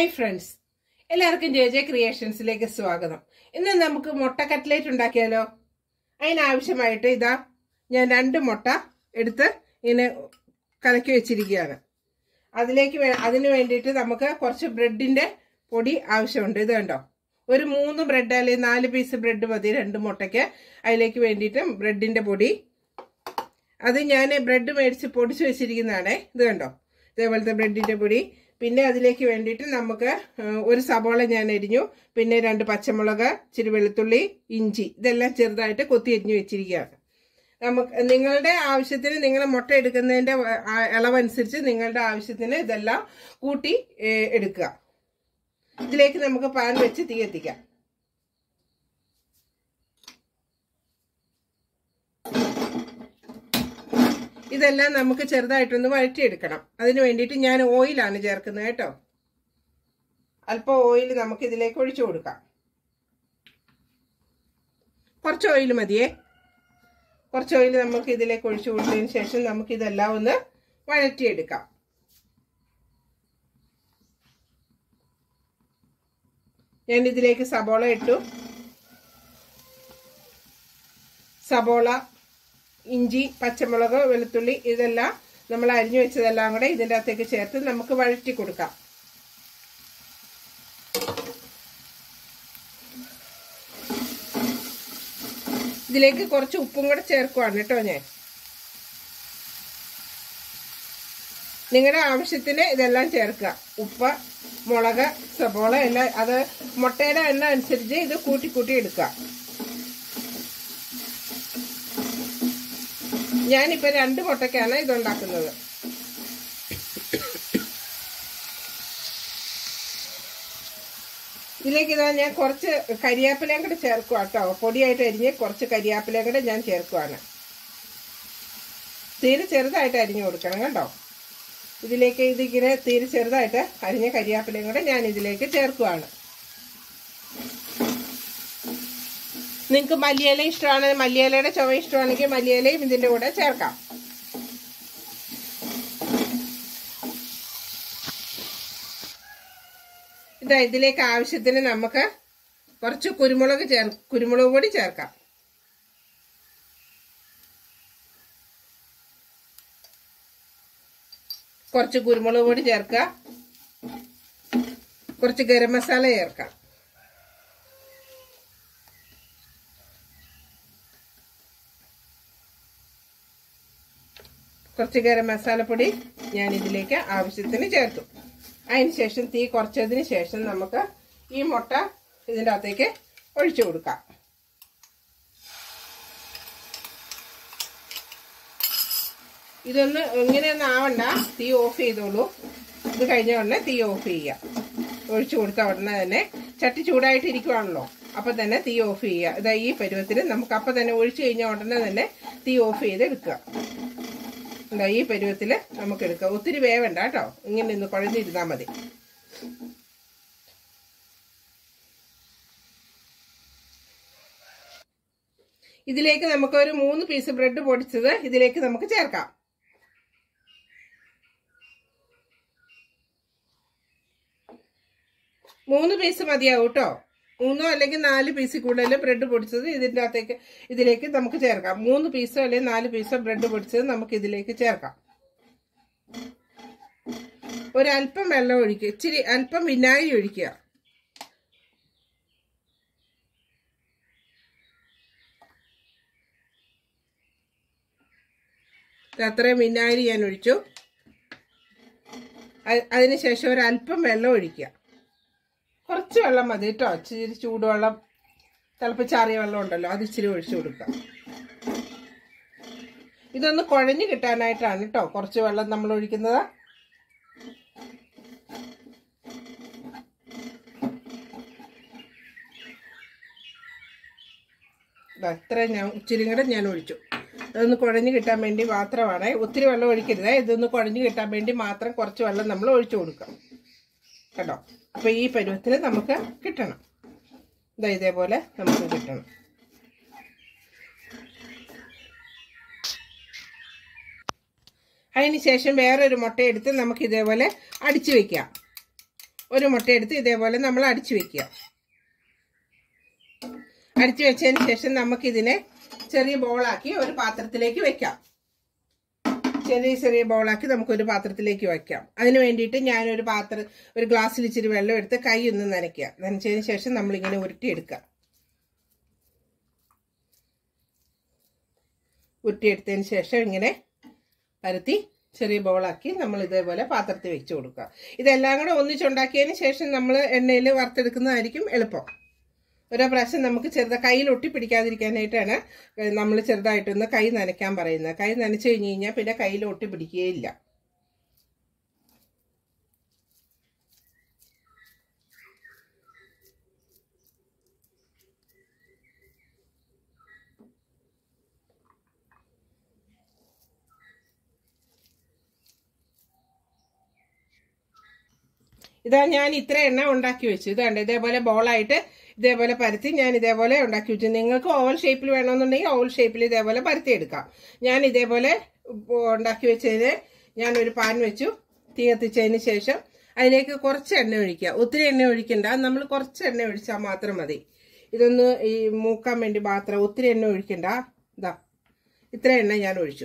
hi friends എല്ലാവർക്കും J J ക്രിയേഷൻസിലേക്ക് സ്വാഗതം ഇന്ന് നമുക്ക് മുട്ട കട്ട്ലേറ്റ് ഉണ്ടാക്കിയാലോ അതിനാവശ്യമായിട്ട് ഇതാ ഞാൻ രണ്ട് മുട്ട എടുത്ത് ഇങ്ങനെ കലക്കി വെച്ചിരിക്കുകയാണ് അതിലേക്ക് വേ- അതിന് വേണ്ടിയിട്ട് നമുക്ക് കുറച്ച് ബ്രെഡിന്റെ പൊടി ആവശ്യമുണ്ട് ഇത് കണ്ടോ ഒരു മൂന്ന് ബ്രെഡ് അല്ലെങ്കിൽ നാല് പീസ് ബ്രെഡ് മതി രണ്ട് മുട്ടയ്ക്ക് അതിലേക്ക് വേണ്ടിയിട്ട് ബ്രെഡിന്റെ പൊടി അത് ഞാൻ ബ്രെഡ് മേടിച്ച് പൊടിച്ച് വെച്ചിരിക്കുന്നതാണേ ഇത് കണ്ടോ ഇതേപോലത്തെ ബ്രെഡിന്റെ പൊടി പിന്നെ അതിലേക്ക് വേണ്ടിയിട്ട് നമുക്ക് ആ, ഒരു സബോള ഞാൻ എരിഞ്ഞു പിന്നെ രണ്ട് പച്ചമുളക് ഇച്ചിരി വെളുത്തുള്ളി ഇഞ്ചി ഇതെല്ലാം ചെറുതായിട്ട് കൊത്തി എരിഞ്ഞു വെച്ചിരിക്കുകയാണ് നമുക്ക് നിങ്ങളുടെ ആവശ്യത്തിന് നിങ്ങൾ മുട്ട എടുക്കുന്നതിന്റെ ആ, അളവനുസരിച്ച് നിങ്ങളുടെ ആവശ്യത്തിന് ഇതെല്ലാം കൂട്ടി ഏ, എടുക്കുക ഇതിലേക്ക് നമുക്ക് പാൻ വെച്ച് തീ എത്തിക്കാം ഇതെല്ലാം നമുക്ക് ചെറുതായിട്ടൊന്ന് വഴറ്റിയെടുക്കണം അതിന് വേണ്ടിയിട്ട് ഞാൻ ഓയിലാണ് ചേർക്കുന്നത് കേട്ടോ അല്പം ഓയിൽ നമുക്ക് ഇതിലേക്ക് ഒഴിച്ചു കൊടുക്കാം കുറച്ച് ഓയിൽ മതിയേ കുറച്ച് ഓയിൽ നമുക്ക് ഇതിലേക്ക് ഒഴിച്ചു കൊടുത്തതിന് ശേഷം നമുക്ക് ഇതെല്ലാം ഒന്ന് വഴറ്റിയെടുക്കാം ഞാൻ ഇതിലേക്ക് സബോള ഇട്ടു സബോള ഇഞ്ചി പച്ചമുളക് വെളുത്തുള്ളി ഇതെല്ലാം നമ്മൾ അരിഞ്ഞു വെച്ചതെല്ലാം കൂടെ ഇതിൻ്റെ അകത്തേക്ക് ചേർത്ത് നമുക്ക് വഴറ്റി കൊടുക്കാം ഇതിലേക്ക് കുറച്ച് ഉപ്പും കൂടെ ചേർക്കുവാണ് കേട്ടോ ഞാൻ നിങ്ങളുടെ ആവശ്യത്തിന് ഇതെല്ലാം ചേർക്കുക ഉപ്പ് മുളക് സബോള എല്ലാം അത് മുട്ടയുടെ എണ്ണ അനുസരിച്ച് ഇത് കൂട്ടി കൂട്ടി എടുക്കുക ഞാനിപ്പോ രണ്ട് മുട്ടയ്ക്കാണ് ഇതുണ്ടാക്കുന്നത് ഇതിലേക്ക് ഇതാ ഞാൻ കുറച്ച് കരിയാപ്പിലയും കൂടെ ചേർക്കുക കേട്ടോ പൊടിയായിട്ട് അരിഞ്ഞ് കുറച്ച് കരിയാപ്പിലയും കൂടെ ഞാൻ ചേർക്കുവാണ് തീരെ ചെറുതായിട്ട് അരിഞ്ഞു കൊടുക്കണം കേട്ടോ ഇതിലേക്ക് ഇതിങ്ങനെ തീരെ ചെറുതായിട്ട് അരിഞ്ഞ കരിയാപ്പിലയും കൂടെ ഞാൻ ഇതിലേക്ക് ചേർക്കുവാണ് നിങ്ങൾക്ക് മല്ലിയില ഇഷ്ടമാണ് മല്ലിയിലയുടെ ചുവ ഇഷ്ടമാണെങ്കിൽ മല്ലിയിലയും ഇതിൻ്റെ കൂടെ ചേർക്കാം ഇതാ ഇതിലേക്ക് ആവശ്യത്തിന് നമുക്ക് കുറച്ച് കുരുമുളക് ചേർ കുരുമുളക് പൊടി ചേർക്കാം കുറച്ച് കുരുമുളക് പൊടി ചേർക്കുക കുറച്ച് ഗരം മസാല ചേർക്കാം കുറച്ച് ഗരം മസാലപ്പൊടി ഞാൻ ഇതിലേക്ക് ആവശ്യത്തിന് ചേർത്തു അതിന് ശേഷം തീ കുറച്ചതിന് ശേഷം നമുക്ക് ഈ മുട്ട ഇതിൻ്റെ അകത്തേക്ക് ഒഴിച്ചു കൊടുക്കാം ഇതൊന്ന് ഇങ്ങനെയൊന്നും ആവണ്ട തീ ഓഫ് ചെയ്തോളൂ ഇത് കഴിഞ്ഞ ഉടനെ തീ ഓഫ് ചെയ്യുക ഒഴിച്ചു കൊടുത്ത ഉടനെ തന്നെ ചട്ടി ചൂടായിട്ട് ഇരിക്കുവാണല്ലോ അപ്പം തന്നെ തീ ഓഫ് ചെയ്യുക ഇതാ ഈ പരുവത്തിൽ നമുക്ക് അപ്പം തന്നെ ഒഴിച്ചു കഴിഞ്ഞ ഉടനെ തന്നെ തീ ഓഫ് ചെയ്ത് എടുക്കുക എന്താ ഈ പരുവത്തിൽ നമുക്ക് എടുക്കാം ഒത്തിരി വേവണ്ട കേട്ടോ ഇങ്ങനെ ഒന്ന് കുഴഞ്ഞിരുന്നാൽ മതി ഇതിലേക്ക് നമുക്ക് ഒരു മൂന്ന് പീസ് ബ്രെഡ് പൊടിച്ചത് ഇതിലേക്ക് നമുക്ക് ചേർക്കാം മൂന്ന് പീസ് മതിയാവും കേട്ടോ മൂന്നോ അല്ലെങ്കിൽ നാല് പീസ് കൂടുതൽ ബ്രെഡ് പൊടിച്ചത് ഇതിൻ്റെ അകത്തേക്ക് ഇതിലേക്ക് നമുക്ക് ചേർക്കാം മൂന്ന് പീസോ അല്ലെങ്കിൽ നാല് പീസോ ബ്രെഡ് പൊടിച്ചത് നമുക്ക് ഇതിലേക്ക് ചേർക്കാം ഒരല്പം വെള്ളം ഒഴിക്കുക ഇച്ചിരി അല്പം വിനാഗിരി ഒഴിക്കുക അത്രയും വിനാഗിരി ഞാൻ ഒഴിച്ചു അ- അതിനുശേഷം ഒരല്പം വെള്ളം ഒഴിക്കുക കുറച്ച് വെള്ളം മതി കേട്ടോ ഇച്ചിരി ചൂടുവെള്ളം തിളപ്പിച്ചാറിയ വെള്ളം ഉണ്ടല്ലോ അത് ഇച്ചിരി ഒഴിച്ചു കൊടുക്കുക ഇതൊന്ന് കുഴഞ്ഞു കിട്ടാനായിട്ടാണ് കേട്ടോ കുറച്ച് വെള്ളം നമ്മൾ ഒഴിക്കുന്നത് അത്രയും ഞാൻ ഇച്ചിരി കൂടെ ഞാൻ ഒഴിച്ചു ഇതൊന്ന് കുഴഞ്ഞു കിട്ടാൻ വേണ്ടി മാത്രമാണ് ഒത്തിരി വെള്ളം ഒഴിക്കരുത് ഇതൊന്ന് കുഴഞ്ഞു കിട്ടാൻ വേണ്ടി മാത്രം കുറച്ച് വെള്ളം നമ്മൾ ഒഴിച്ചു കൊടുക്കാം കേട്ടോ അപ്പൊ ഈ പരുവത്തിൽ നമുക്ക് കിട്ടണം ഇതാ ഇതേപോലെ നമുക്ക് കിട്ടണം അതിന് ശേഷം വേറൊരു മുട്ട എടുത്ത് നമുക്ക് ഇതേപോലെ അടിച്ചു വെക്കാം ഒരു മുട്ട എടുത്ത് ഇതേപോലെ നമ്മൾ അടിച്ചു വെക്കുക അടിച്ചു വെച്ചതിന് ശേഷം നമുക്കിതിനെ ചെറിയ ബോളാക്കി ഒരു പാത്രത്തിലേക്ക് വെക്കാം ചെറിയ ചെറിയ ബോളാക്കി നമുക്ക് ഒരു പാത്രത്തിലേക്ക് വയ്ക്കാം അതിന് വേണ്ടിയിട്ട് ഞാനൊരു പാത്രം ഒരു ഗ്ലാസ്സിൽ ഇച്ചിരി വെള്ളം എടുത്ത് കൈ ഒന്ന് നനയ്ക്കുക നനച്ചതിന് ശേഷം നമ്മളിങ്ങനെ ഉരുട്ടിയെടുക്കുക ഉരുട്ടിയെടുത്തതിന് ശേഷം ഇങ്ങനെ പരത്തി ചെറിയ ബോളാക്കി നമ്മൾ ഇതേപോലെ പാത്രത്തിൽ വെച്ച് കൊടുക്കുക ഇതെല്ലാം കൂടെ ഒന്നിച്ചുണ്ടാക്കിയതിന് ശേഷം നമ്മൾ എണ്ണയിൽ വറുത്തെടുക്കുന്നതായിരിക്കും എളുപ്പം ഓരോ പ്രാവശ്യം നമുക്ക് ചെറുത കയ്യിൽ ഒട്ടിപ്പിടിക്കാതിരിക്കാനായിട്ടാണ് നമ്മൾ ചെറുതായിട്ടൊന്ന് കൈ നനയ്ക്കാൻ പറയുന്നത് കൈ നനച്ചു കഴിഞ്ഞ് കഴിഞ്ഞാൽ പിന്നെ കയ്യിൽ ഒട്ടിപ്പിടിക്കുകയില്ല ഇതാ ഞാൻ ഇത്ര എണ്ണ ഉണ്ടാക്കി വെച്ചു ഇതാണ്ട് ഇതേപോലെ ബോളായിട്ട് ഇതേപോലെ പരത്തി ഞാൻ ഇതേപോലെ ഉണ്ടാക്കി വെച്ചു നിങ്ങൾക്ക് ഓവൽ ഷേപ്പിൽ വേണമെന്നുണ്ടെങ്കിൽ ഓവൽ ഷേപ്പിൽ ഇതേപോലെ പരത്തി എടുക്കാം ഞാൻ ഇതേപോലെ ഉണ്ടാക്കി വെച്ചതിന് ഞാൻ ഒരു പാൻ വെച്ചു തീ കത്തിച്ചതിന് ശേഷം അതിലേക്ക് കുറച്ച് എണ്ണ ഒഴിക്കുക ഒത്തിരി എണ്ണ ഒഴിക്കണ്ട നമ്മൾ കുറച്ച് എണ്ണ ഒഴിച്ചാൽ മാത്രം മതി ഇതൊന്ന് ഈ മൂക്കാൻ വേണ്ടി മാത്രം ഒത്തിരി എണ്ണ ഒഴിക്കണ്ട ഇതാ ഇത്ര എണ്ണ ഞാൻ ഒഴിച്ചു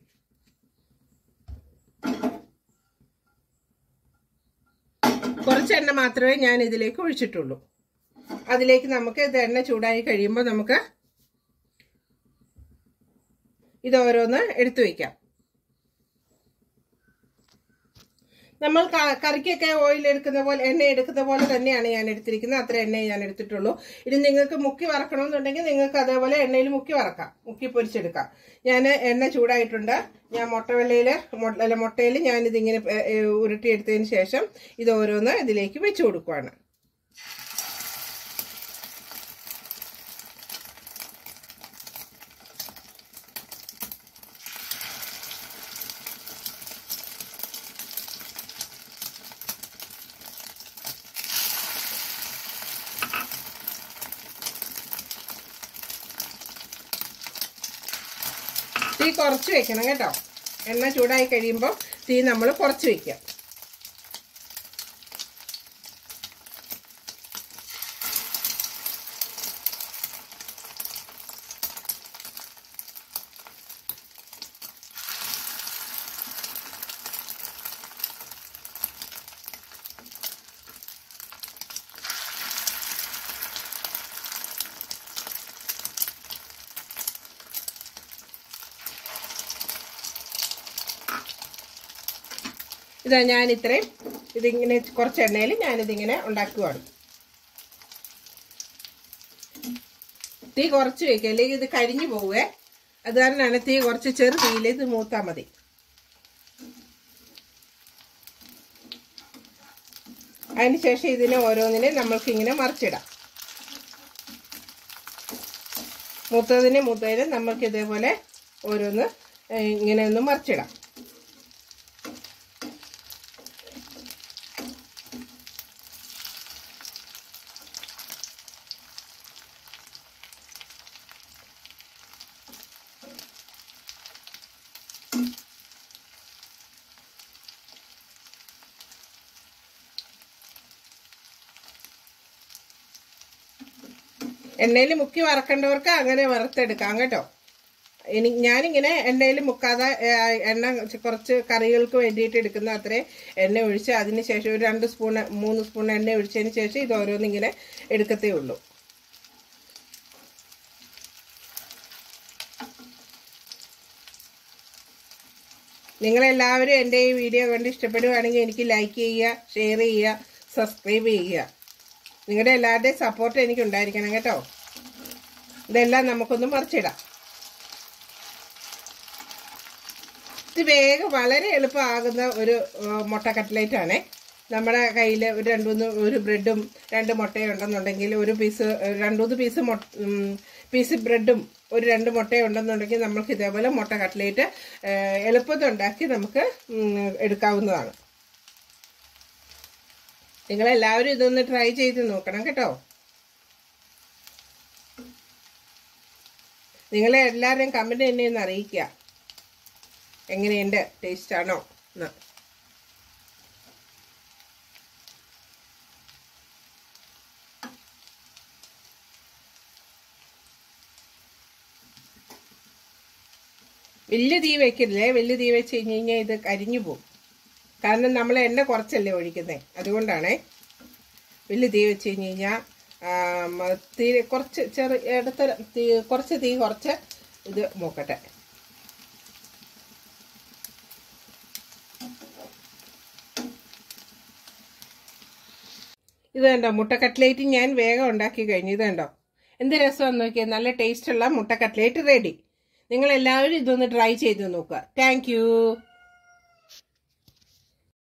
കുറച്ച് എണ്ണ മാത്രമേ ഞാൻ ഇതിലേക്ക് ഒഴിച്ചിട്ടുള്ളൂ അതിലേക്ക് നമുക്ക് ഇത് എണ്ണ ചൂടായി കഴിയുമ്പോൾ നമുക്ക് ഇത് ഓരോന്ന് എടുത്തു വയ്ക്കാം നമ്മൾ കറിക്കൊക്കെ ഓയിൽ എടുക്കുന്ന പോലെ എണ്ണ എടുക്കുന്ന പോലെ തന്നെയാണ് ഞാൻ എടുത്തിരിക്കുന്നത് അത്ര എണ്ണയെ ഞാൻ എടുത്തിട്ടുള്ളൂ ഇനി നിങ്ങൾക്ക് മുക്കി വറക്കണമെന്നുണ്ടെങ്കിൽ നിങ്ങൾക്ക് അതേപോലെ എണ്ണയിൽ മുക്കി വറക്കാം മുക്കി പൊരിച്ചെടുക്കാം ഞാൻ എണ്ണ ചൂടായിട്ടുണ്ട് ഞാൻ മുട്ടവെള്ളയിൽ അല്ല മുട്ടയിൽ ഞാനിതിങ്ങനെ ഉരുട്ടിയെടുത്തതിന് ശേഷം ഇത് ഓരോന്ന് ഇതിലേക്ക് വെച്ച് കൊടുക്കുവാണ് തീ കുറച്ച് വെക്കണം കേട്ടോ എണ്ണ ചൂടായി കഴിയുമ്പോൾ തീ നമ്മൾ കുറച്ച് വെക്കുക ഇതാ ഞാൻ ഇത്രയും ഇതിങ്ങനെ കുറച്ച് എണ്ണയിൽ ഞാനിതിങ്ങനെ ഉണ്ടാക്കുവാണ് തീ കുറച്ച് വെക്കുക അല്ലെങ്കിൽ ഇത് കരിഞ്ഞു പോവേ അത് കാരണമാണ് തീ കുറച്ച് ചെറു തീയിൽ ഇത് മൂത്താൽ മതി അതിനുശേഷം ഇതിനെ ഓരോന്നിനെ നമ്മൾക്ക് ഇങ്ങനെ മറിച്ചിടാം മൂത്തതിനെ മൂത്തതിനെ നമ്മൾക്ക് ഇതേപോലെ ഓരോന്ന് ഇങ്ങനെ ഒന്ന് മറിച്ചിടാം എണ്ണയിൽ മുക്കി വറക്കേണ്ടവർക്ക് അങ്ങനെ വറുത്തെടുക്കാം കേട്ടോ ഇനി ഞാനിങ്ങനെ എണ്ണയിൽ മുക്കാതെ എണ്ണ കുറച്ച് കറികൾക്ക് വേണ്ടിയിട്ട് എടുക്കുന്ന അത്രേ എണ്ണ ഒഴിച്ച് അതിന് ശേഷം ഒരു രണ്ട് സ്പൂൺ മൂന്ന് സ്പൂൺ എണ്ണ ഒഴിച്ചതിന് ശേഷം ഇത് ഓരോന്നിങ്ങനെ എടുക്കത്തേ ഉള്ളൂ നിങ്ങളെല്ലാവരും എൻ്റെ ഈ വീഡിയോ കണ്ട് ഇഷ്ടപ്പെടുകയാണെങ്കിൽ എനിക്ക് ലൈക്ക് ചെയ്യുക ഷെയർ ചെയ്യുക സബ്സ്ക്രൈബ് ചെയ്യുക നിങ്ങളുടെ എല്ലാവരുടെയും സപ്പോർട്ട് എനിക്ക് ഉണ്ടായിരിക്കണം കേട്ടോ ഇതെല്ലാം നമുക്കൊന്ന് മറിച്ചിടാം ഇത് വേഗം വളരെ എളുപ്പമാകുന്ന ഒരു മുട്ട കട്ട്ലേറ്റ് ആണേ നമ്മുടെ കയ്യിൽ ഒരു രണ്ട് മൂന്ന് ഒരു ബ്രെഡും രണ്ട് മുട്ടയും ഉണ്ടെന്നുണ്ടെങ്കിൽ ഒരു പീസ് രണ്ട് മൂന്ന് പീസ് മൊ പീസ് ബ്രെഡും ഒരു രണ്ട് മുട്ടയും ഉണ്ടെന്നുണ്ടെങ്കിൽ നമുക്ക് ഇതേപോലെ മുട്ട കട്ട്ലേറ്റ് എളുപ്പത്തിൽ ഉണ്ടാക്കി നമുക്ക് എടുക്കാവുന്നതാണ് നിങ്ങളെല്ലാവരും ഇതൊന്ന് ട്രൈ ചെയ്ത് നോക്കണം കേട്ടോ നിങ്ങളെ എല്ലാവരെയും കമൻറ്റ് എന്നെ ഒന്ന് അറിയിക്കുക എങ്ങനെയുണ്ട് ടേസ്റ്റ് ആണോ എന്ന് വലിയ തീ വെക്കരുതേ വലിയ തീ വെച്ച് കഴിഞ്ഞ് കഴിഞ്ഞാൽ ഇത് കരിഞ്ഞു പോകും കാരണം നമ്മൾ എണ്ണ കുറച്ചല്ലേ ഒഴിക്കുന്നത് അതുകൊണ്ടാണേ വലിയ തീ വെച്ച് കഴിഞ്ഞ് കഴിഞ്ഞാൽ തീ കുറച്ച് ചെറു ഇടത്തരം തീ കുറച്ച് തീ കുറച്ച് ഇത് മൂക്കട്ടെ ഇത് കണ്ടോ മുട്ട കട്ട്ലേറ്റ് ഞാൻ വേഗം ഉണ്ടാക്കി കഴിഞ്ഞു ഇത് കണ്ടോ എന്ത് രസമാണെന്ന് നോക്കിയാൽ നല്ല ടേസ്റ്റുള്ള മുട്ട കട്ട്ലേറ്റ് റെഡി നിങ്ങൾ എല്ലാവരും ഇതൊന്ന് ട്രൈ ചെയ്ത് നോക്കുക താങ്ക്